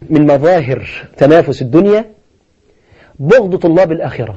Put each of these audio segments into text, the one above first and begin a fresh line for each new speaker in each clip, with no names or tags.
من مظاهر تنافس الدنيا بغض طلاب الآخرة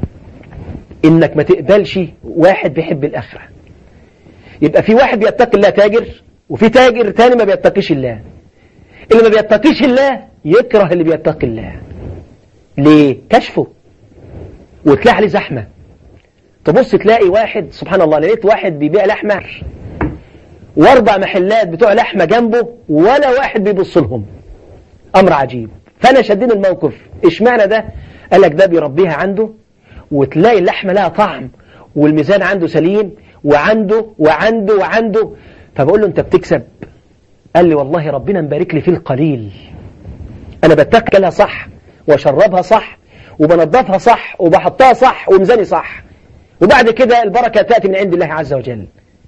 إنك ما تقبلش واحد بيحب الآخرة يبقى في واحد بيتقي الله تاجر وفي تاجر تاني ما بيتقيش الله اللي ما بيتقيش الله يكره اللي بيتقي الله ليه؟ كشفه وتلاقي عليه زحمة تبص تلاقي واحد سبحان الله لقيت واحد بيبيع لحمة واربع محلات بتوع لحمة جنبه ولا واحد بيبص لهم أمر عجيب فأنا شدين الموقف اشمعنى ده قال لك ده بيربيها عنده وتلاقي اللحمة لها طعم والميزان عنده سليم وعنده وعنده وعنده فبقول له انت بتكسب قال لي والله ربنا مبارك لي في القليل انا بتاكلها صح واشربها صح وبنضفها صح وبحطها صح وميزاني صح وبعد كده البركة تأتي من عند الله عز وجل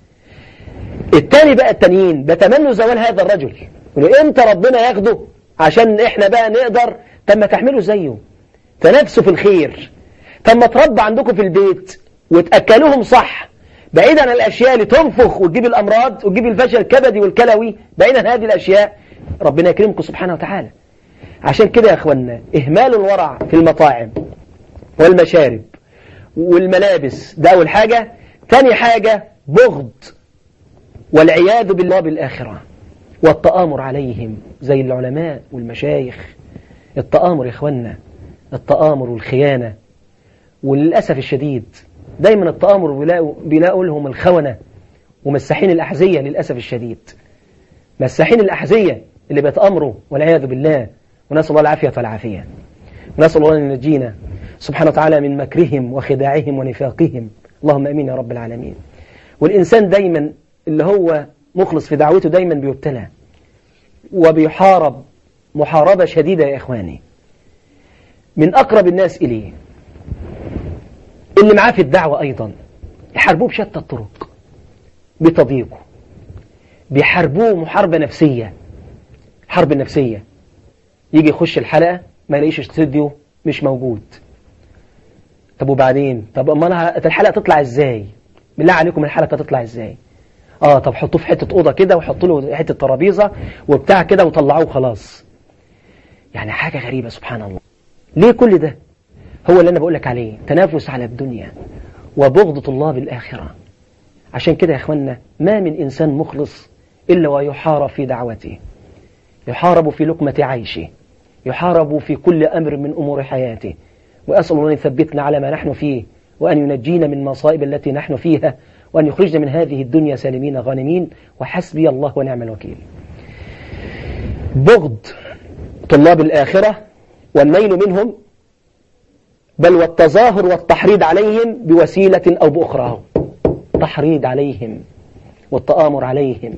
التاني بقى التانيين بتمنوا زوال هذا الرجل يقولوا امتى ربنا ياخده عشان احنا بقى نقدر طب ما تعملوا زيه تنافسوا في الخير طب ما تربى عندكم في البيت وتأكلوهم صح بعيدا عن الأشياء اللي تنفخ وتجيب الأمراض وتجيب الفشل الكبدي والكلوي بعيدا عن هذه الأشياء ربنا يكرمكم سبحانه وتعالى عشان كده يا أخوانا إهمال الورع في المطاعم والمشارب والملابس ده أول حاجة تاني حاجة بغض والعياذ بالله بالآخرة والتآمر عليهم زي العلماء والمشايخ التآمر يا إخوانا التآمر والخيانة وللأسف الشديد دايما التآمر بيلاقوا, بيلاقوا لهم الخونة ومساحين الأحذية للأسف الشديد مساحين الأحذية اللي بيتأمروا والعياذ بالله ونسأل الله العافية والعافية ونسأل الله أن ينجينا سبحانه وتعالى من مكرهم وخداعهم ونفاقهم اللهم أمين يا رب العالمين والإنسان دايما اللي هو مخلص في دعوته دايما بيبتلى وبيحارب محاربة شديدة يا إخواني من أقرب الناس إليه اللي معاه في الدعوة أيضا يحاربوه بشتى الطرق بتضييقه بيحاربوه محاربة نفسية حرب نفسية يجي يخش الحلقة ما يلاقيش استوديو مش موجود طب وبعدين طب اما انا الحلقة تطلع ازاي بالله عليكم الحلقة تطلع ازاي اه طب حطوه في حتة أوضة كده وحطوا له حتة ترابيزة وبتاع كده وطلعوه خلاص يعني حاجة غريبة سبحان الله ليه كل ده هو اللي أنا بقول لك عليه تنافس على الدنيا وبغض طلاب الآخرة عشان كده يا أخوانا ما من إنسان مخلص إلا ويحارب في دعوته يحارب في لقمة عيشه يحارب في كل أمر من أمور حياته وأسأل الله أن يثبتنا على ما نحن فيه وأن ينجينا من المصائب التي نحن فيها وأن يخرجنا من هذه الدنيا سالمين غانمين وحسبي الله ونعم الوكيل بغض طلاب الآخرة والميل منهم بل والتظاهر والتحريض عليهم بوسيلة أو بأخرى تحريض عليهم والتآمر عليهم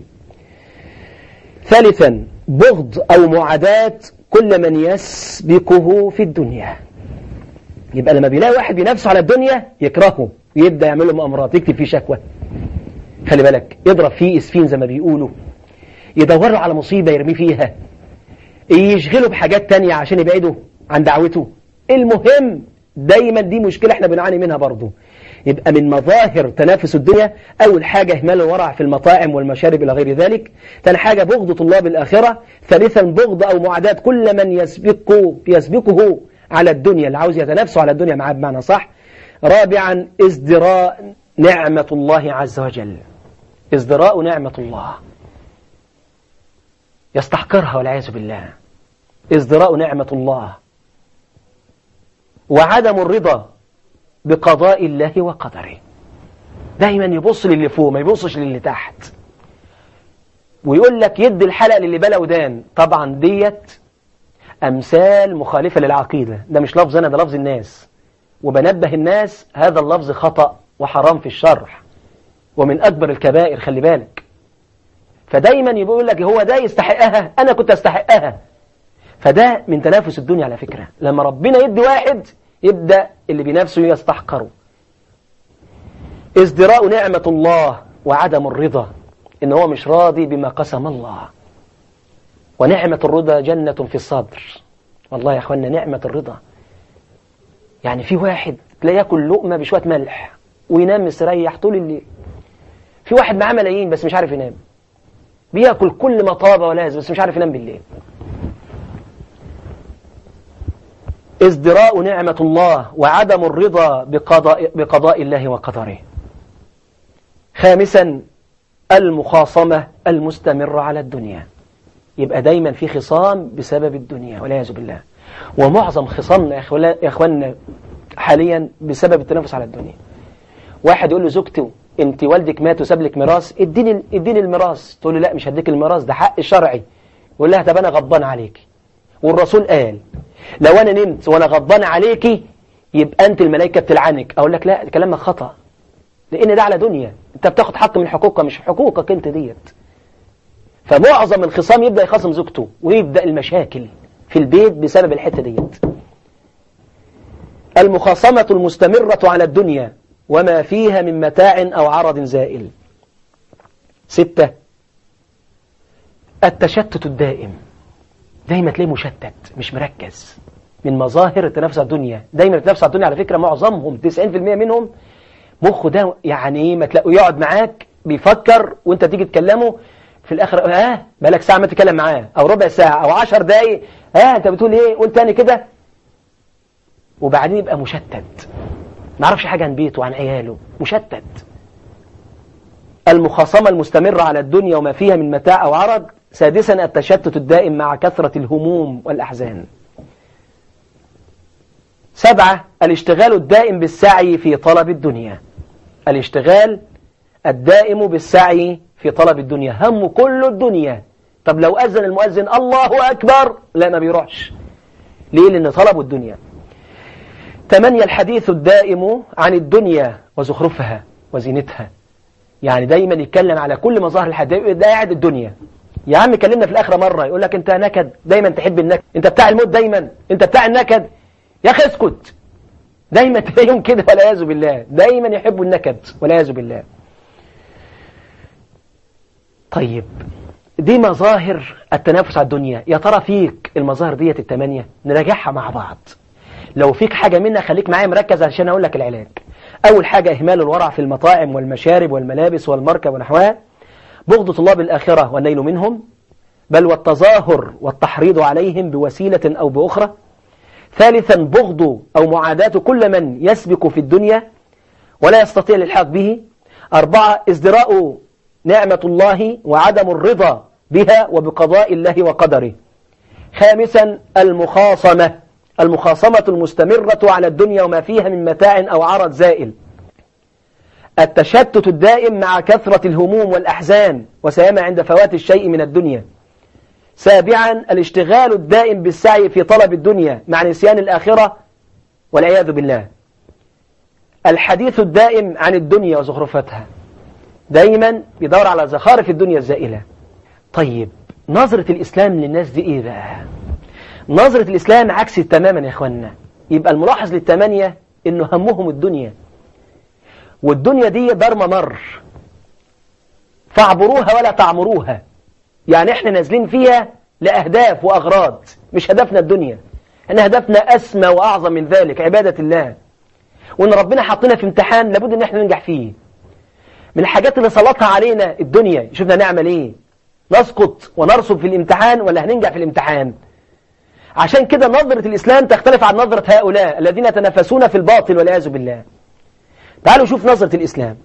ثالثا بغض أو معاداة كل من يسبقه في الدنيا يبقى لما بيلاقي واحد بنفسه على الدنيا يكرهه ويبدأ يعمل له مؤامرات يكتب فيه شكوى خلي بالك يضرب فيه اسفين زي ما بيقولوا يدور له على مصيبة يرميه فيها يشغله بحاجات تانية عشان يبعده عن دعوته المهم دايما دي مشكلة احنا بنعاني منها برضو يبقى من مظاهر تنافس الدنيا أول حاجة إهمال الورع في المطاعم والمشارب إلى غير ذلك ثاني حاجة بغض طلاب الآخرة ثالثا بغض أو معاداة كل من يسبقه, يسبقه على الدنيا اللي عاوز يتنافسه على الدنيا معاه بمعنى صح رابعا ازدراء نعمة الله عز وجل ازدراء نعمة الله يستحقرها والعياذ بالله ازدراء نعمة الله وعدم الرضا بقضاء الله وقدره دايما يبص للي فوق ما يبصش للي تحت ويقول لك يد الحلق للي بلا ودان طبعا ديت أمثال مخالفة للعقيدة ده مش لفظ أنا ده لفظ الناس وبنبه الناس هذا اللفظ خطأ وحرام في الشرح ومن أكبر الكبائر خلي بالك فدايما يقول لك هو ده يستحقها أنا كنت أستحقها فده من تنافس الدنيا على فكرة لما ربنا يدي واحد يبدأ اللي بنفسه يستحقره ازدراء نعمة الله وعدم الرضا إن هو مش راضي بما قسم الله ونعمة الرضا جنة في الصدر والله يا أخوانا نعمة الرضا يعني في واحد تلاقيه ياكل لقمة بشوية ملح وينام مستريح طول الليل في واحد معاه ملايين بس مش عارف ينام بياكل كل ما طاب ولازم بس مش عارف ينام بالليل ازدراء نعمة الله وعدم الرضا بقضاء, بقضاء الله وقدره خامسا المخاصمة المستمرة على الدنيا يبقى دايما في خصام بسبب الدنيا والعياذ بالله ومعظم خصامنا يا اخواننا حاليا بسبب التنافس على الدنيا واحد يقول له زوجته انت والدك مات وساب لك ميراث اديني اديني الميراث تقول له لا مش هديك الميراث ده حق شرعي يقول لها طب انا غضبان عليك والرسول قال لو انا نمت وانا غضبان عليكي يبقى انت الملائكه بتلعنك اقول لك لا كلامك خطا لان ده على دنيا انت بتاخد حق من حقوقها مش حقوقك انت ديت فمعظم الخصام يبدا يخاصم زوجته ويبدا المشاكل في البيت بسبب الحته ديت المخاصمه المستمره على الدنيا وما فيها من متاع أو عرض زائل ستة التشتت الدائم دايما تلاقيه مشتت مش مركز من مظاهر التنافس على الدنيا دايما التنافس على الدنيا على فكرة معظمهم 90% منهم مخه ده يعني ايه ما تلاقوا يقعد معاك بيفكر وانت تيجي تكلمه في الاخر اه بقالك ساعة ما تتكلم معاه او ربع ساعة او عشر دقايق اه انت بتقول ايه قول تاني كده وبعدين يبقى مشتت ما عرفش حاجة عن بيته وعن عياله مشتت المخاصمة المستمرة على الدنيا وما فيها من متاع أو عرض سادسا التشتت الدائم مع كثرة الهموم والأحزان سبعة الاشتغال الدائم بالسعي في طلب الدنيا الاشتغال الدائم بالسعي في طلب الدنيا هم كل الدنيا طب لو أذن المؤذن الله أكبر لا ما بيروحش ليه لأن طلبوا الدنيا ثمانية الحديث الدائم عن الدنيا وزخرفها وزينتها يعني دايما يتكلم على كل مظاهر الحديث ده قاعد الدنيا يا عم كلمنا في الآخرة مرة يقول لك أنت نكد دايما تحب النكد أنت بتاع الموت دايما أنت بتاع النكد يا أخي اسكت دايما تلاقيهم كده والعياذ بالله دايما يحبوا النكد والعياذ بالله طيب دي مظاهر التنافس على الدنيا يا ترى فيك المظاهر ديت الثمانية نراجعها مع بعض لو فيك حاجة منها خليك معايا مركز عشان أقول لك العلاج أول حاجة إهمال الورع في المطاعم والمشارب والملابس والمركب ونحوها بغض طلاب الآخرة والنيل منهم بل والتظاهر والتحريض عليهم بوسيلة أو بأخرى ثالثا بغض أو معاداة كل من يسبق في الدنيا ولا يستطيع الإلحاق به أربعة ازدراء نعمة الله وعدم الرضا بها وبقضاء الله وقدره خامسا المخاصمة المخاصمة المستمرة على الدنيا وما فيها من متاع أو عرض زائل التشتت الدائم مع كثرة الهموم والأحزان وسيما عند فوات الشيء من الدنيا سابعا الاشتغال الدائم بالسعي في طلب الدنيا مع نسيان الآخرة والعياذ بالله الحديث الدائم عن الدنيا وزخرفتها دايما بيدور على زخارف الدنيا الزائلة طيب نظرة الإسلام للناس دي إيه بقى نظرة الإسلام عكس تماما يا إخواننا يبقى الملاحظ للثمانية إنه همهم الدنيا والدنيا دي دار ممر فاعبروها ولا تعمروها يعني احنا نازلين فيها لأهداف وأغراض مش هدفنا الدنيا ان هدفنا أسمى وأعظم من ذلك عبادة الله وإن ربنا حطنا في امتحان لابد إن احنا ننجح فيه من الحاجات اللي سلطها علينا الدنيا شوفنا نعمل ايه نسقط ونرسب في الامتحان ولا هننجح في الامتحان عشان كده نظرة الإسلام تختلف عن نظرة هؤلاء الذين يتنافسون في الباطل والعياذ بالله تعالوا شوف نظرة الإسلام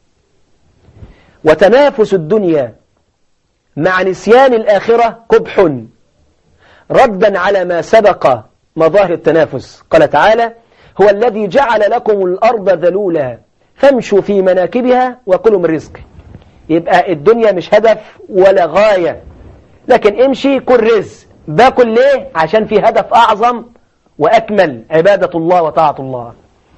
وتنافس الدنيا مع نسيان الآخرة قبح ردا على ما سبق مظاهر التنافس قال تعالى هو الذي جعل لكم الأرض ذلولا فامشوا في مناكبها وكلوا من رزقه يبقى الدنيا مش هدف ولا غاية لكن امشي كل رزق باكل ليه عشان في هدف أعظم وأكمل عبادة الله وطاعة الله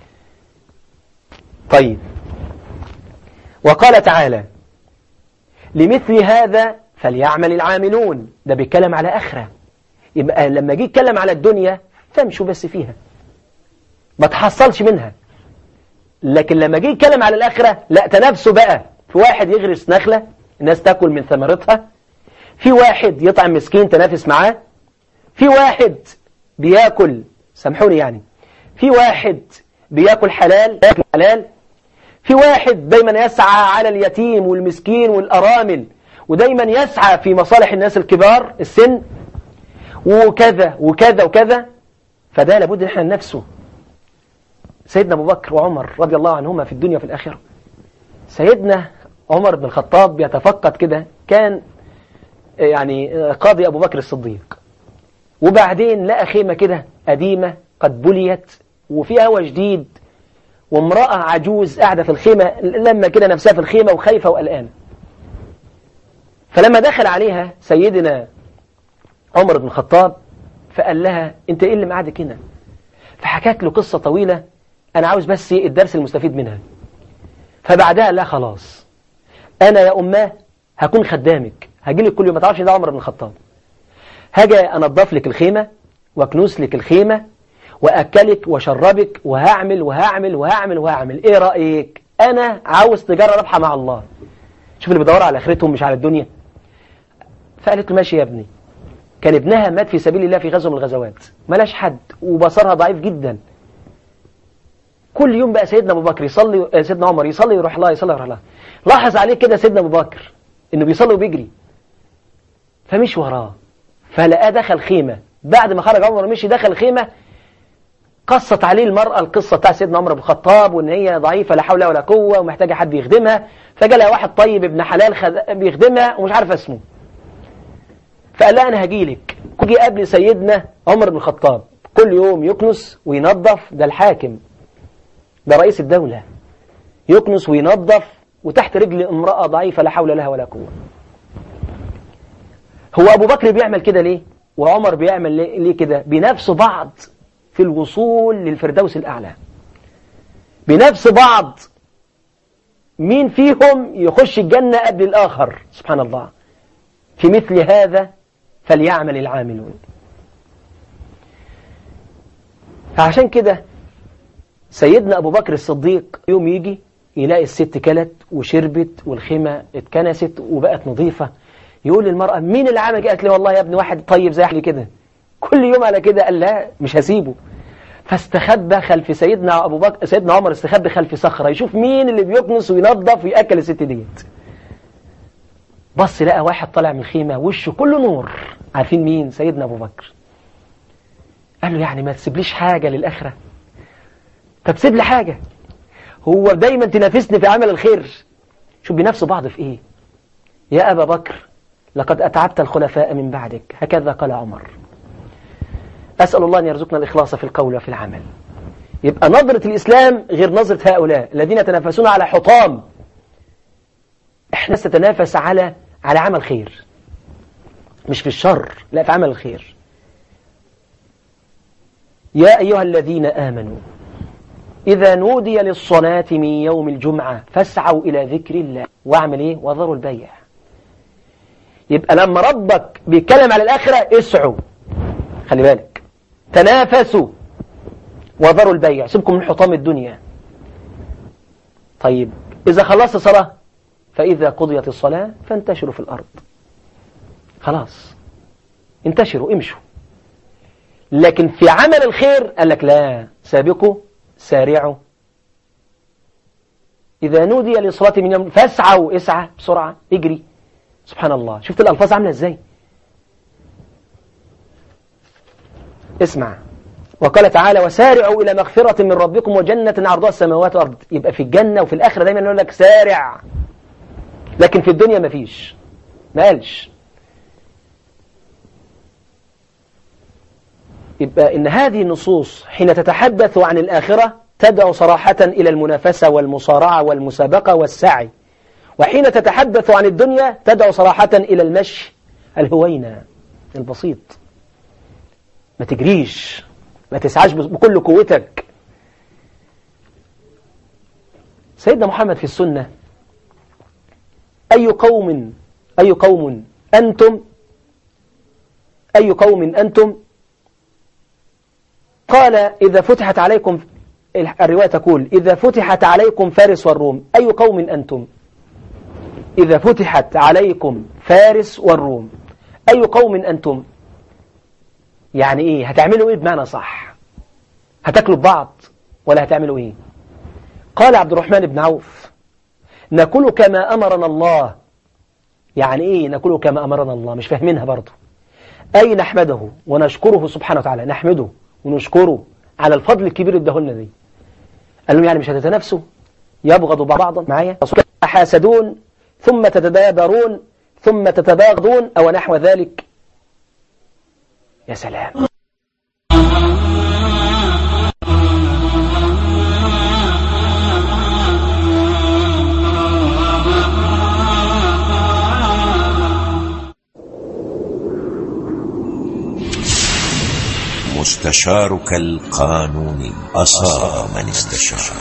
طيب وقال تعالى لمثل هذا فليعمل العاملون ده بيتكلم على آخرة يبقى لما جه يتكلم على الدنيا فامشوا بس فيها ما تحصلش منها لكن لما جه يتكلم على الآخرة لا تنافسوا بقى في واحد يغرس نخلة الناس تاكل من ثمرتها في واحد يطعم مسكين تنافس معاه في واحد بياكل سامحوني يعني في واحد بياكل حلال بياكل حلال في واحد دايما يسعى على اليتيم والمسكين والأرامل ودايما يسعى في مصالح الناس الكبار السن وكذا وكذا وكذا فده لابد ان احنا نفسه سيدنا أبو بكر وعمر رضي الله عنهما في الدنيا وفي الآخرة سيدنا عمر بن الخطاب بيتفقد كده كان يعني قاضي أبو بكر الصديق وبعدين لقى خيمة كده قديمة قد بليت وفيها هوا جديد وامرأة عجوز قاعدة في الخيمة لما كده نفسها في الخيمة وخايفة وقلقانة فلما دخل عليها سيدنا عمر بن الخطاب فقال لها انت ايه اللي معادك هنا فحكت له قصة طويلة انا عاوز بس الدرس المستفيد منها فبعدها لا خلاص انا يا اماه هكون خدامك هاجي لك كل يوم ما تعرفش ده عمر بن الخطاب هاجي انضف لك الخيمة واكنس لك الخيمة واكلك واشربك وهعمل وهعمل وهعمل وهعمل ايه رأيك انا عاوز تجارة رابحة مع الله شوف اللي بيدوروا على اخرتهم مش على الدنيا فقالت له ماشي يا ابني كان ابنها مات في سبيل الله في غزوة من الغزوات ملاش حد وبصرها ضعيف جدا كل يوم بقى سيدنا ابو بكر يصلي سيدنا عمر يصلي يروح لها يصلي يروح لها لاحظ عليه كده سيدنا ابو بكر انه بيصلي وبيجري فمش وراه فلقاه دخل خيمة بعد ما خرج عمر مشي دخل خيمة قصت عليه المرأة القصة بتاع سيدنا عمر بن الخطاب وان هي ضعيفة لا حول ولا قوة ومحتاجة حد يخدمها فجالها واحد طيب ابن حلال خد... بيخدمها ومش عارف اسمه فقال لها انا هجيلك كوجي قبل سيدنا عمر بن الخطاب كل يوم يكنس وينظف ده الحاكم ده رئيس الدولة يكنس وينظف وتحت رجل امرأة ضعيفة لا حول لها ولا قوة هو أبو بكر بيعمل كده ليه وعمر بيعمل ليه كده بنفس بعض في الوصول للفردوس الأعلى بنفس بعض مين فيهم يخش الجنة قبل الآخر سبحان الله في مثل هذا فليعمل العاملون فعشان كده سيدنا أبو بكر الصديق يوم يجي يلاقي الست كلت وشربت والخيمة اتكنست وبقت نظيفة يقول للمرأة مين اللي عمل قالت لي والله يا ابني واحد طيب زي حالي كده كل يوم على كده قال لا مش هسيبه فاستخبى خلف سيدنا أبو بكر سيدنا عمر استخبى خلف صخرة يشوف مين اللي بيكنس وينظف ويأكل الست ديت بص لقى واحد طالع من الخيمة وشه كله نور عارفين مين سيدنا أبو بكر قال له يعني ما تسيبليش حاجة للآخرة طب سيب لي حاجة هو دايما تنافسني في عمل الخير شوف بنفس بعض في ايه يا أبا بكر لقد أتعبت الخلفاء من بعدك هكذا قال عمر أسأل الله أن يرزقنا الإخلاص في القول وفي العمل يبقى نظرة الإسلام غير نظرة هؤلاء الذين يتنافسون على حطام احنا نتنافس على على عمل خير مش في الشر لا في عمل الخير يا أيها الذين آمنوا إذا نودي للصلاة من يوم الجمعة فاسعوا إلى ذكر الله واعمل إيه وذروا البيع يبقى لما ربك بيتكلم على الآخرة اسعوا خلي بالك تنافسوا وذروا البيع سيبكم من حطام الدنيا طيب إذا خلصت صلاة فإذا قضيت الصلاة فانتشروا في الأرض خلاص انتشروا امشوا لكن في عمل الخير قال لك لا سابقوا سارعوا إذا نودي للصلاة من يوم فاسعوا اسعى بسرعة اجري سبحان الله شفت الألفاظ عاملة ازاي اسمع وقال تعالى وسارعوا إلى مغفرة من ربكم وجنة عرضها السماوات والأرض يبقى في الجنة وفي الآخرة دايما يقول لك سارع لكن في الدنيا ما فيش ما قالش يبقى إن هذه النصوص حين تتحدث عن الآخرة تدعو صراحة إلى المنافسة والمصارعة والمسابقة والسعي وحين تتحدث عن الدنيا تدعو صراحة إلى المشي الهوينة البسيط ما تجريش ما تسعاش بكل قوتك سيدنا محمد في السنة أي قوم أي قوم أنتم أي قوم أنتم قال إذا فتحت عليكم الرواية تقول إذا فتحت عليكم فارس والروم أي قوم أنتم إذا فتحت عليكم فارس والروم أي قوم أنتم يعني إيه هتعملوا إيه بمعنى صح هتاكلوا ببعض ولا هتعملوا إيه قال عبد الرحمن بن عوف نأكل كما أمرنا الله يعني إيه نأكل كما أمرنا الله مش فاهمينها برضه أي نحمده ونشكره سبحانه وتعالى نحمده ونشكره على الفضل الكبير اللي اداهولنا دي قال لهم يعني مش هتتنافسوا يبغض بعضا معايا حاسدون ثم تتدابرون ثم تتباغضون أو نحو ذلك يا سلام
مستشارك القانوني أصاب من استشار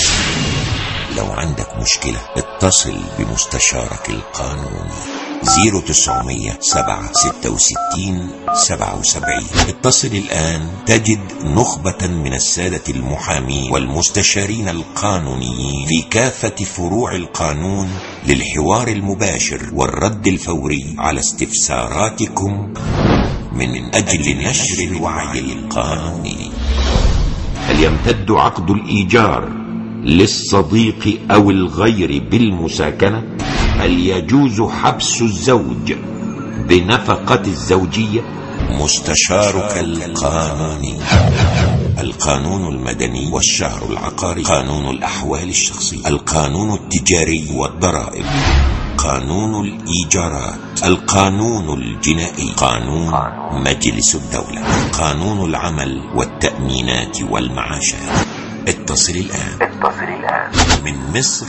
لو عندك مشكلة اتصل بمستشارك القانوني 0900 7 66 77 اتصل الآن تجد نخبة من السادة المحامين والمستشارين القانونيين في كافة فروع القانون للحوار المباشر والرد الفوري على استفساراتكم من أجل نشر الوعي القانوني هل يمتد عقد الإيجار للصديق أو الغير بالمساكنة؟ هل يجوز حبس الزوج بنفقة الزوجية؟ مستشارك القانوني القانون المدني والشهر العقاري قانون الأحوال الشخصية القانون التجاري والضرائب قانون الإيجارات القانون الجنائي قانون مجلس الدولة قانون العمل والتأمينات والمعاشات اتصل الآن اتصل الآن من مصر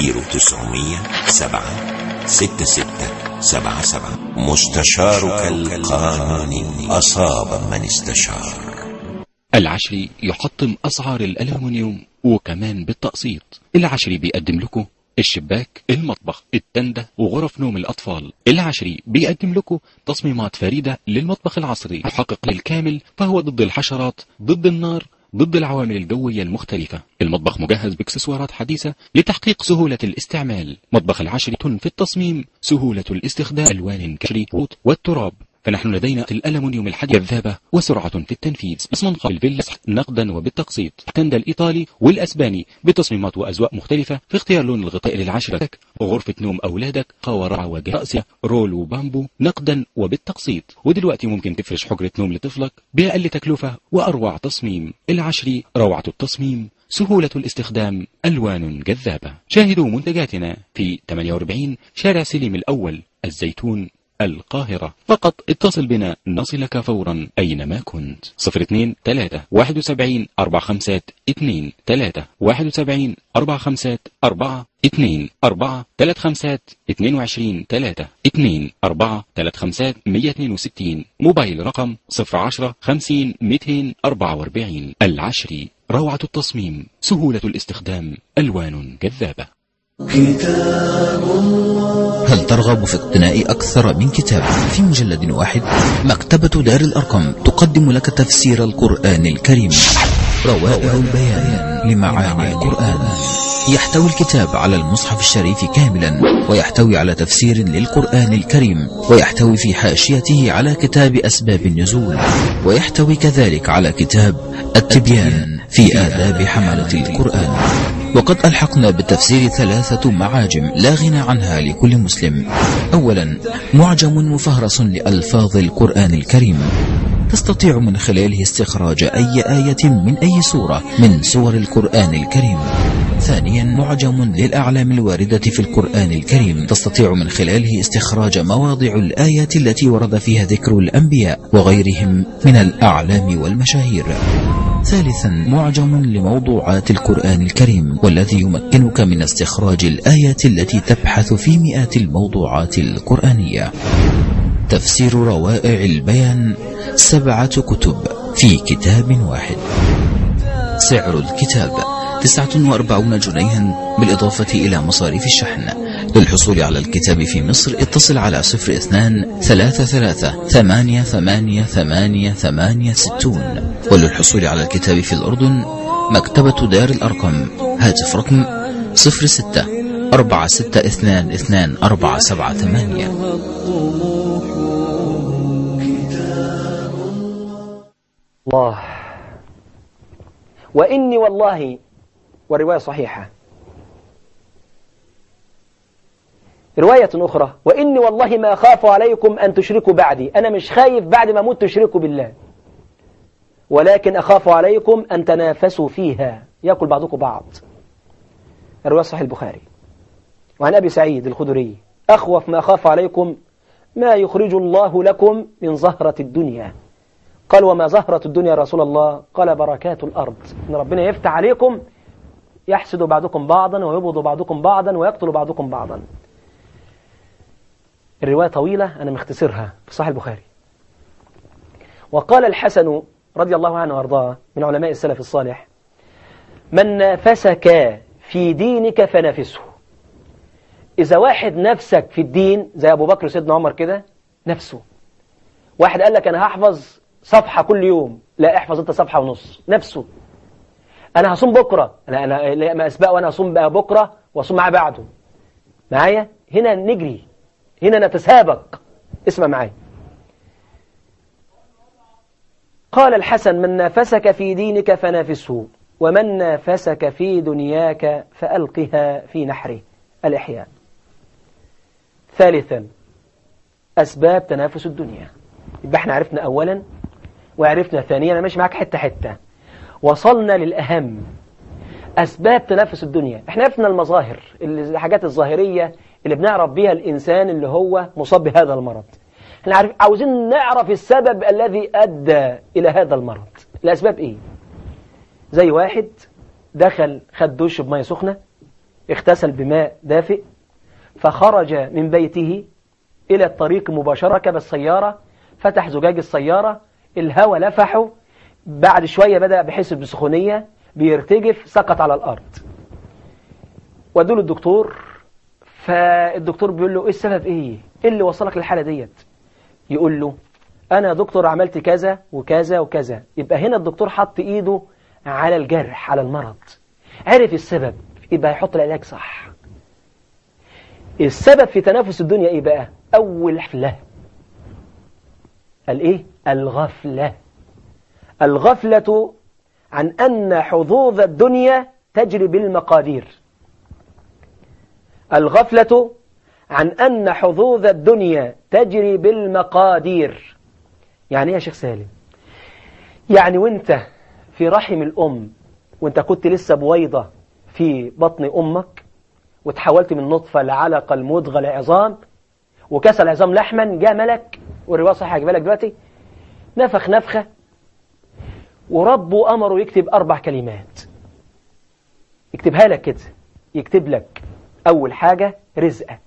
0900 7 66 77 مستشارك القانوني أصاب من استشار
العشري يحطم أسعار الألمنيوم وكمان بالتقسيط العشري بيقدم لكم الشباك المطبخ التندة وغرف نوم الأطفال العشري بيقدم لكم تصميمات فريدة للمطبخ العصري يحقق للكامل فهو ضد الحشرات ضد النار ضد العوامل الجوية المختلفة المطبخ مجهز باكسسوارات حديثة لتحقيق سهولة الاستعمال مطبخ العشري في التصميم سهولة الاستخدام ألوان كشري والتراب فنحن لدينا الألمنيوم الحديد الذابة وسرعة في التنفيذ اسم الفيلا نقدا وبالتقسيط التندى الإيطالي والأسباني بتصميمات وأزواق مختلفة في اختيار لون الغطاء للعشرة وغرفة نوم أولادك قوارع وجرأسية رول وبامبو نقدا وبالتقسيط ودلوقتي ممكن تفرش حجرة نوم لطفلك بأقل تكلفة وأروع تصميم العشري روعة التصميم سهولة الاستخدام ألوان جذابة شاهدوا منتجاتنا في 48 شارع سليم الأول الزيتون القاهرة فقط اتصل بنا نصلك فورا أينما كنت صفر اثنين ثلاثة واحد وسبعين أربع خمسات اثنين ثلاثة واحد وسبعين أربع خمسات أربعة اثنين أربعة ثلاث خمسات اثنين وعشرين ثلاثة اثنين أربعة ثلاث خمسات مية اثنين وستين موبايل رقم صفر عشرة خمسين ميتين أربعة واربعين العشري روعة التصميم سهولة الاستخدام ألوان جذابة
هل ترغب في اقتناء أكثر من كتاب في مجلد واحد؟ مكتبة دار الأرقم تقدم لك تفسير القرآن الكريم روائع البيان لمعاني القرآن يحتوي الكتاب على المصحف الشريف كاملا ويحتوي على تفسير للقرآن الكريم ويحتوي في حاشيته على كتاب أسباب النزول ويحتوي كذلك على كتاب التبيان في آداب حملة القرآن وقد ألحقنا بالتفسير ثلاثة معاجم لا غنى عنها لكل مسلم أولا معجم مفهرس لألفاظ القرآن الكريم تستطيع من خلاله استخراج أي آية من أي سورة من سور القرآن الكريم ثانيا معجم للأعلام الواردة في القرآن الكريم تستطيع من خلاله استخراج مواضع الآيات التي ورد فيها ذكر الأنبياء وغيرهم من الأعلام والمشاهير ثالثا معجم لموضوعات القرآن الكريم والذي يمكنك من استخراج الآيات التي تبحث في مئات الموضوعات القرآنية تفسير روائع البيان سبعة كتب في كتاب واحد سعر الكتاب تسعة وأربعون جنيها بالإضافة إلى مصاريف الشحن للحصول على الكتاب في مصر اتصل على صفر اثنان ثلاثة ثلاثة ثمانية ثمانية ثمانية ثمانية ستون وللحصول على الكتاب في الأردن مكتبة دار الأرقم هاتف رقم صفر ستة أربعة ستة اثنان اثنان أربعة سبعة ثمانية
الله وإني والله والرواية صحيحة رواية أخرى وإني والله ما أخاف عليكم أن تشركوا بعدي أنا مش خايف بعد ما أموت تشركوا بالله ولكن أخاف عليكم أن تنافسوا فيها يأكل بعضكم بعض الرواية صحيح البخاري وعن أبي سعيد الخدري أخوف ما أخاف عليكم ما يخرج الله لكم من زهرة الدنيا قال وما زهرة الدنيا يا رسول الله قال بركات الأرض إن ربنا يفتح عليكم يحسد بعضكم بعضا ويبغض بعضكم بعضا ويقتل بعضكم بعضا الرواية طويلة أنا مختصرها في صحيح البخاري وقال الحسن رضي الله عنه وارضاه من علماء السلف الصالح من نافسك في دينك فنافسه إذا واحد نفسك في الدين زي أبو بكر وسيدنا عمر كده نفسه واحد قال لك أنا هحفظ صفحة كل يوم لا احفظ أنت صفحة ونص نفسه أنا هصوم بكرة أنا أنا ما أسبق وأنا هصوم بقى بكرة وأصوم معاه بعده معايا هنا نجري هنا نتسابق اسمع معايا قال الحسن من نافسك في دينك فنافسه ومن نافسك في دنياك فألقها في نحره الإحياء ثالثا أسباب تنافس الدنيا يبقى احنا عرفنا أولا وعرفنا ثانيا أنا ماشي معاك حتة حتة وصلنا للأهم أسباب تنافس الدنيا احنا عرفنا المظاهر الحاجات الظاهرية اللي بنعرف بيها الإنسان اللي هو مصاب بهذا المرض احنا عارف عاوزين نعرف السبب الذي أدى إلى هذا المرض الأسباب إيه زي واحد دخل خد دش بمية سخنة اغتسل بماء دافئ فخرج من بيته إلى الطريق مباشرة ركب السيارة فتح زجاج السيارة الهواء لفحه بعد شوية بدأ بحس بسخونية بيرتجف سقط على الأرض ودوا الدكتور فالدكتور بيقول له ايه السبب ايه ايه اللي وصلك للحالة ديت يقول له انا دكتور عملت كذا وكذا وكذا يبقى هنا الدكتور حط ايده على الجرح على المرض عرف السبب يبقى هيحط العلاج صح السبب في تنافس الدنيا ايه بقى اول حفلة الايه الغفلة الغفلة عن ان حظوظ الدنيا تجري بالمقادير الغفلة عن أن حظوظ الدنيا تجري بالمقادير يعني ايه يا شيخ سالم يعني وانت في رحم الأم وانت كنت لسه بويضة في بطن أمك وتحولت من نطفة لعلقة المضغة لعظام وكسى العظام لحما جاء ملك والرواية صحيح هجيبها لك دلوقتي نفخ نفخة وربه أمره يكتب أربع كلمات يكتبها لك كده يكتب لك أول حاجة رزقك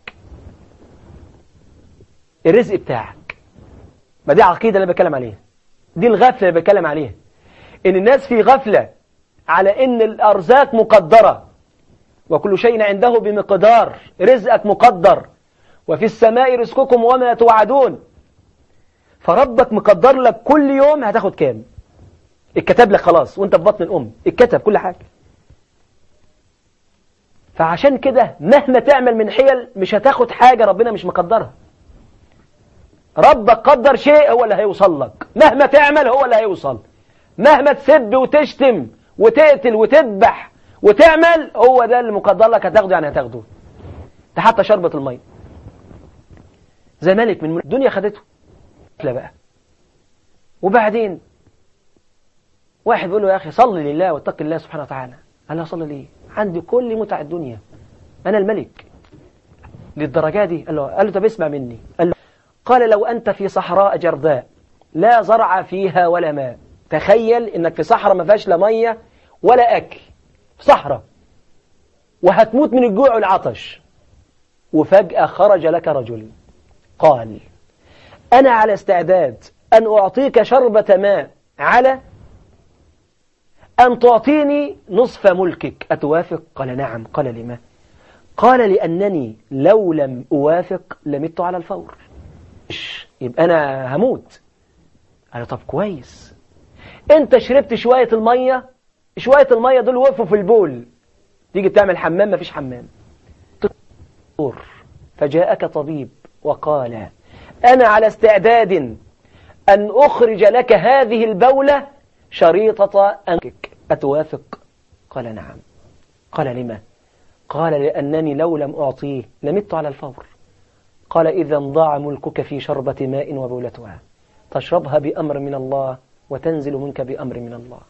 الرزق بتاعك ما دي عقيدة اللي بتكلم عليها دي الغفلة اللي بتكلم عليها إن الناس في غفلة على إن الأرزاق مقدرة وكل شيء عنده بمقدار رزقك مقدر وفي السماء رزقكم وما توعدون فربك مقدر لك كل يوم هتاخد كام اتكتب لك خلاص وانت في بطن الأم اتكتب كل حاجة فعشان كده مهما تعمل من حيل مش هتاخد حاجة ربنا مش مقدرها ربك قدر شيء هو اللي هيوصل لك مهما تعمل هو اللي هيوصل مهما تسب وتشتم وتقتل وتذبح وتعمل هو ده اللي مقدر لك هتاخده يعني هتاخده ده حتى شربة المية زي ملك من الدنيا خدته لا بقى وبعدين واحد بيقول له يا أخي صل لله واتق الله سبحانه وتعالى قال له صلي ليه عندي كل متع الدنيا أنا الملك للدرجة دي قال له, قال له طب اسمع مني قال, له قال لو أنت في صحراء جرداء لا زرع فيها ولا ماء تخيل إنك في صحراء ما فيهاش لا مية ولا أكل صحراء وهتموت من الجوع والعطش وفجأة خرج لك رجل قال أنا على استعداد أن أعطيك شربة ماء على أن تعطيني نصف ملكك أتوافق؟ قال نعم قال لما؟ قال لأنني لو لم أوافق لمت على الفور يبقى أنا هموت قال طب كويس أنت شربت شوية المية شوية المية دول وقفوا في البول تيجي تعمل حمام مفيش حمام فجاءك طبيب وقال أنا على استعداد أن أخرج لك هذه البولة شريطة أنكك أتوافق قال نعم قال لما قال لأنني لو لم أعطيه لمت على الفور قال إذا ضاع ملكك في شربة ماء وبولتها تشربها بأمر من الله وتنزل منك بأمر من الله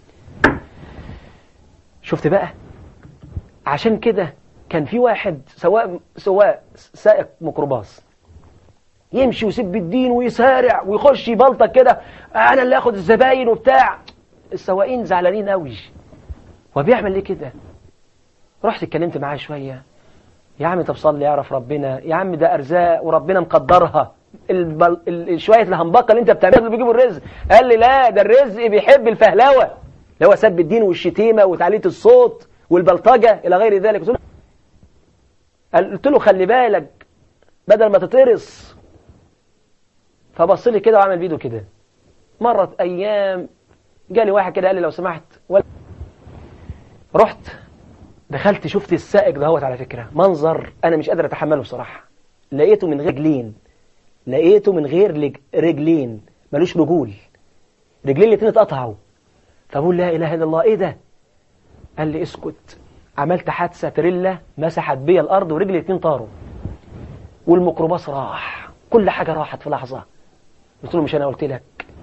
شفت بقى عشان كده كان في واحد سواء سواء سائق ميكروباص يمشي ويسب الدين ويسارع ويخش يبلطك كده انا اللي اخد الزباين وبتاع السواقين زعلانين قوي هو بيعمل ليه كده رحت اتكلمت معاه شويه يا عم طب صلي يعرف ربنا يا عم ده ارزاق وربنا مقدرها البل... ال... شويه الهمبكه اللي انت بتعملها اللي بيجيبوا الرزق قال لي لا ده الرزق بيحب الفهلوه اللي هو سب الدين والشتيمه وتعلية الصوت والبلطجه الى غير ذلك قلت له- قلت له خلي بالك بدل ما تترص فبص لي كده وعمل فيديو كده مرت ايام جالي واحد كده قال لي لو سمحت ولا رحت دخلت شفت السائق دهوت على فكرة منظر أنا مش قادر أتحمله بصراحة لقيته من غير رجلين لقيته من غير لج... رجلين ملوش رجول رجلين الاتنين اتقطعوا فبقول لا إله إلا الله إيه ده قال لي اسكت عملت حادثة تريلا مسحت بيا الأرض ورجلي الاتنين طاروا والميكروباص راح كل حاجة راحت في لحظة قلت له مش أنا قلت لك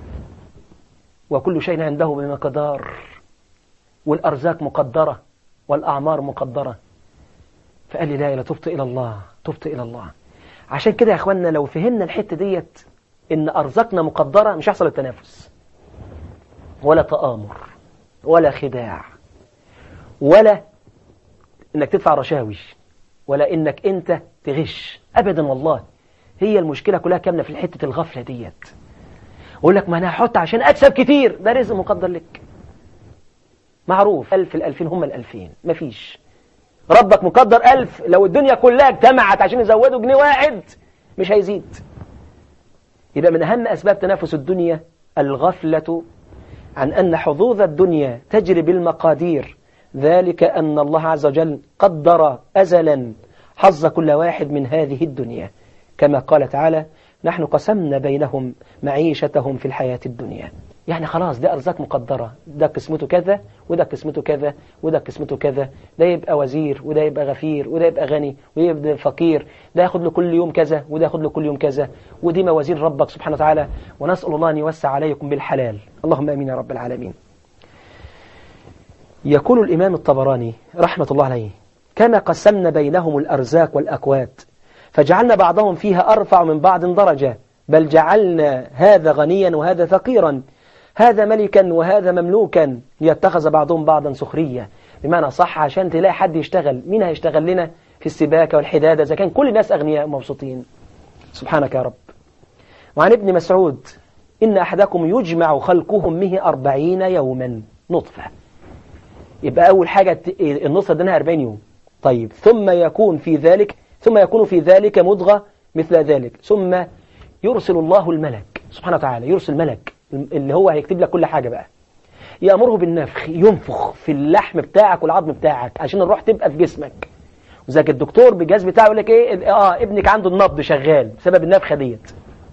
وكل شيء عنده بمقدار والأرزاق مقدرة والأعمار مقدرة فقال لي لا إلا تبت إلى الله تبت إلى الله عشان كده يا أخوانا لو فهمنا الحتة ديت إن أرزاقنا مقدرة مش هيحصل التنافس ولا تآمر ولا خداع ولا إنك تدفع رشاوي ولا إنك أنت تغش أبدا والله هي المشكلة كلها كاملة في حتة الغفلة ديت أقول لك ما أنا هحط عشان أكسب كتير ده رزق مقدر لك معروف ألف الألفين هم الألفين مفيش ربك مقدر ألف لو الدنيا كلها اجتمعت عشان يزودوا جنيه واحد مش هيزيد يبقى من أهم أسباب تنافس الدنيا الغفلة عن أن حظوظ الدنيا تجري بالمقادير ذلك أن الله عز وجل قدر أزلا حظ كل واحد من هذه الدنيا كما قال تعالى نحن قسمنا بينهم معيشتهم في الحياة الدنيا يعني خلاص ده أرزاق مقدرة ده قسمته كذا وده قسمته كذا وده قسمته كذا ده يبقى وزير وده يبقى غفير وده يبقى غني وده يبقى فقير ده ياخد له كل يوم كذا وده ياخد له كل يوم كذا ودي موازين ربك سبحانه وتعالى ونسأل الله أن يوسع عليكم بالحلال اللهم أمين يا رب العالمين يقول الإمام الطبراني رحمة الله عليه كما قسمنا بينهم الأرزاق والأكوات فجعلنا بعضهم فيها أرفع من بعض درجة بل جعلنا هذا غنيا وهذا فقيرا هذا ملكا وهذا مملوكا ليتخذ بعضهم بعضا سخرية بمعنى صح عشان تلاقي حد يشتغل مين هيشتغل لنا في السباكة والحدادة إذا كان كل الناس أغنياء مبسوطين سبحانك يا رب وعن ابن مسعود إن أحدكم يجمع خلقه أمه أربعين يوما نطفة يبقى أول حاجة النطفة دينها أربعين يوم طيب ثم يكون في ذلك ثم يكون في ذلك مضغة مثل ذلك ثم يرسل الله الملك سبحانه وتعالى يرسل ملك اللي هو هيكتب لك كل حاجة بقى يأمره بالنفخ ينفخ في اللحم بتاعك والعظم بتاعك عشان الروح تبقى في جسمك وذاك الدكتور بالجهاز بتاعه يقول لك ايه اه ابنك عنده النبض شغال بسبب النفخة ديت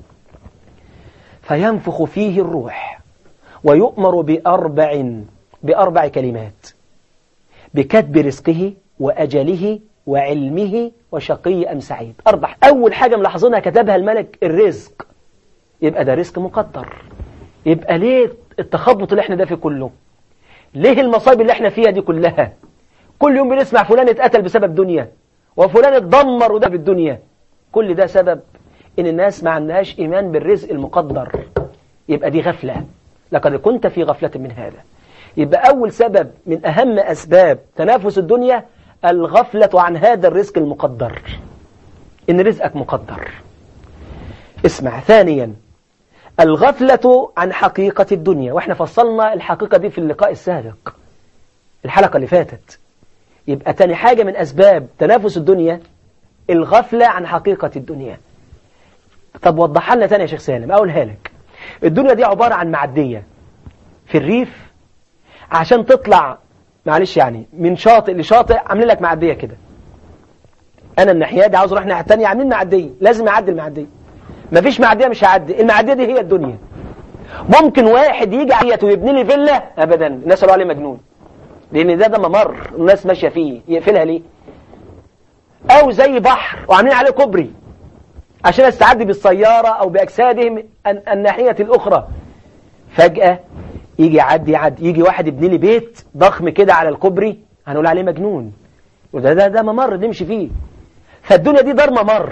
فينفخ فيه الروح ويؤمر بأربع بأربع كلمات بكتب رزقه وأجله وعلمه وشقي أم سعيد أربع أول حاجة ملاحظينها كتبها الملك الرزق يبقى ده رزق مقدر يبقى ليه التخبط اللي احنا ده في كله ليه المصايب اللي احنا فيها دي كلها كل يوم بنسمع فلان اتقتل بسبب دنيا وفلان اتدمر وده بالدنيا كل ده سبب ان الناس ما عندهاش ايمان بالرزق المقدر يبقى دي غفلة لقد كنت في غفلة من هذا يبقى اول سبب من اهم اسباب تنافس الدنيا الغفلة عن هذا الرزق المقدر ان رزقك مقدر اسمع ثانيا الغفلة عن حقيقة الدنيا واحنا فصلنا الحقيقة دي في اللقاء السابق الحلقة اللي فاتت يبقى تاني حاجة من أسباب تنافس الدنيا الغفلة عن حقيقة الدنيا طب وضحها لنا تاني يا شيخ سالم أقولها لك الدنيا دي عبارة عن معدية في الريف عشان تطلع معلش يعني من شاطئ لشاطئ عاملين لك معدية كده أنا الناحية دي عاوز أروح الناحية التانية عاملين معدية لازم أعدي المعدية مفيش معدية مش هعدي المعدية دي هي الدنيا ممكن واحد يجي عيت ويبني لي فيلا أبدا الناس قالوا عليه مجنون لأن ده ده ممر الناس ماشية فيه يقفلها ليه أو زي بحر وعاملين عليه كوبري عشان استعدي بالسيارة أو بأجسادهم الناحية الأخرى فجأة يجي يعدي يعدي يجي واحد يبني لي بيت ضخم كده على الكوبري هنقول عليه مجنون وده ده ده ممر نمشي فيه فالدنيا دي دار ممر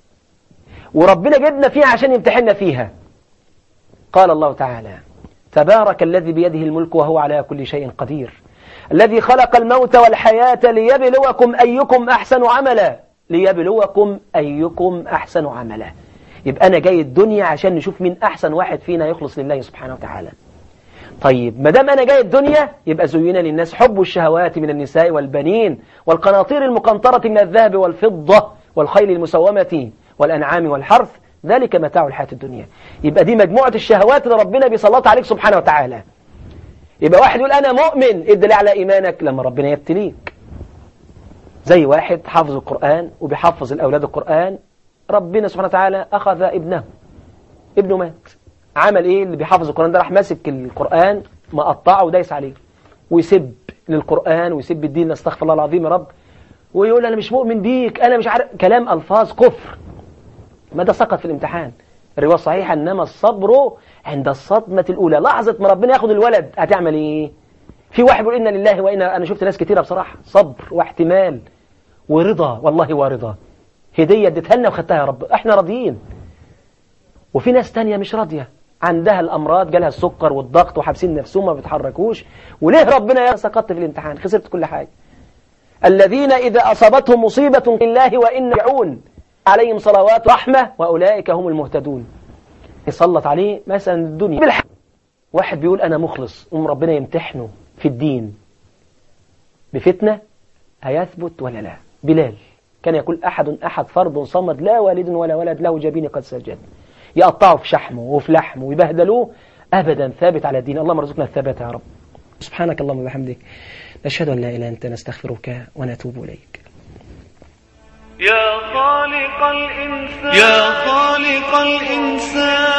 وربنا جبنا فيها عشان يمتحننا فيها قال الله تعالى تبارك الذي بيده الملك وهو على كل شيء قدير الذي خلق الموت والحياة ليبلوكم أيكم أحسن عملا ليبلوكم أيكم أحسن عملا يبقى أنا جاي الدنيا عشان نشوف مين أحسن واحد فينا يخلص لله سبحانه وتعالى طيب ما دام أنا جاي الدنيا يبقى زين للناس حب الشهوات من النساء والبنين والقناطير المقنطرة من الذهب والفضة والخيل المسومة والأنعام والحرث ذلك متاع الحياة الدنيا يبقى دي مجموعة الشهوات اللي ربنا بيسلطها عليك سبحانه وتعالى يبقى واحد يقول أنا مؤمن ادل على إيمانك لما ربنا يبتليك زي واحد حافظ القرآن وبيحفظ الأولاد القرآن ربنا سبحانه وتعالى أخذ ابنه ابنه مات عمل إيه اللي بيحفظ القرآن ده راح ماسك القرآن مقطعه ودايس عليه ويسب للقرآن ويسب الدين استغفر الله العظيم يا رب ويقول أنا مش مؤمن بيك أنا مش عارف كلام ألفاظ كفر ما ده سقط في الامتحان الرواية صحيحة إنما الصبر عند الصدمة الأولى لحظة ما ربنا ياخد الولد هتعمل إيه في واحد بيقول إنا لله وإنا أنا شفت ناس كتيرة بصراحة صبر واحتمال ورضا والله ورضا هدية اديتها لنا وخدتها يا رب احنا راضيين وفي ناس تانية مش راضية عندها الأمراض جالها السكر والضغط وحابسين نفسهم ما بيتحركوش وليه ربنا يا سقطت في الامتحان خسرت كل حاجة الذين إذا أصابتهم مصيبة الله وإن يعون عليهم صلوات رحمة وأولئك هم المهتدون يسلط عليه مثلا الدنيا بالحق واحد بيقول أنا مخلص أم ربنا يمتحنه في الدين بفتنة هيثبت ولا لا بلال كان يقول أحد أحد فرد صمد لا والد ولا ولد له جبين قد سجد يقطعوا في شحمه وفي لحمه ويبهدلوه أبدا ثابت على الدين اللهم ارزقنا الثبات يا رب سبحانك اللهم وبحمدك نشهد أن لا إله إلا أنت نستغفرك ونتوب إليك
يا خالق الإنسان يا خالق الإنسان